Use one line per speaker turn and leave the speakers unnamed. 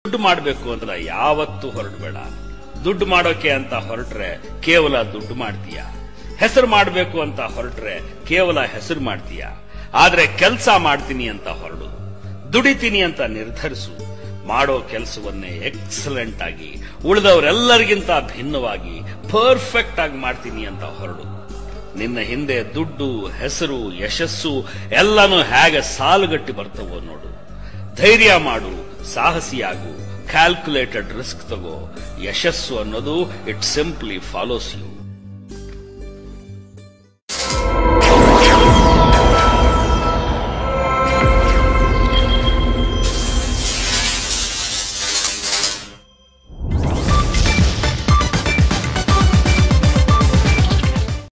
ದುಡ್ಡು ಮಾಡಬೇಕು ಅಂತ ಯಾವತ್ತೂ ಹೊರಡಬೇಡ ದುಡ್ಡು ಮಾಡೋಕೆ ಅಂತ ಹೊರಟ್ರೆ ಕೇವಲ ದುಡ್ಡು ಮಾಡ್ತೀಯ ಹೆಸರು ಮಾಡಬೇಕು ಅಂತ ಹೊರಟ್ರೆ ಕೇವಲ ಹೆಸರು ಮಾಡ್ತೀಯ ಆದ್ರೆ ಕೆಲಸ ಮಾಡ್ತೀನಿ ಅಂತ ಹೊರಡು ದುಡಿತೀನಿ ಅಂತ ನಿರ್ಧರಿಸು ಮಾಡೋ ಕೆಲಸವನ್ನೇ ಎಕ್ಸಲೆಂಟ್ ಆಗಿ ಉಳಿದವರೆಲ್ಲರಿಗಿಂತ ಭಿನ್ನವಾಗಿ ಪರ್ಫೆಕ್ಟ್ ಆಗಿ ಮಾಡ್ತೀನಿ ಅಂತ ಹೊರಡು ನಿನ್ನ ಹಿಂದೆ ದುಡ್ಡು ಹೆಸರು ಯಶಸ್ಸು ಎಲ್ಲನೂ ಹೇಗೆ ಸಾಲುಗಟ್ಟಿ ಬರ್ತವೋ ನೋಡು ಧೈರ್ಯ ಮಾಡು ಸಾಹಸಿಯಾಗು ಕ್ಯಾಲ್ಕುಲೇಟೆಡ್ ರಿಸ್ಕ್ ತಗೋ ಯಶಸ್ಸು ಅನ್ನೋದು ಇಟ್ ಸಿಂಪ್ಲಿ ಫಾಲೋಸ್ ಯು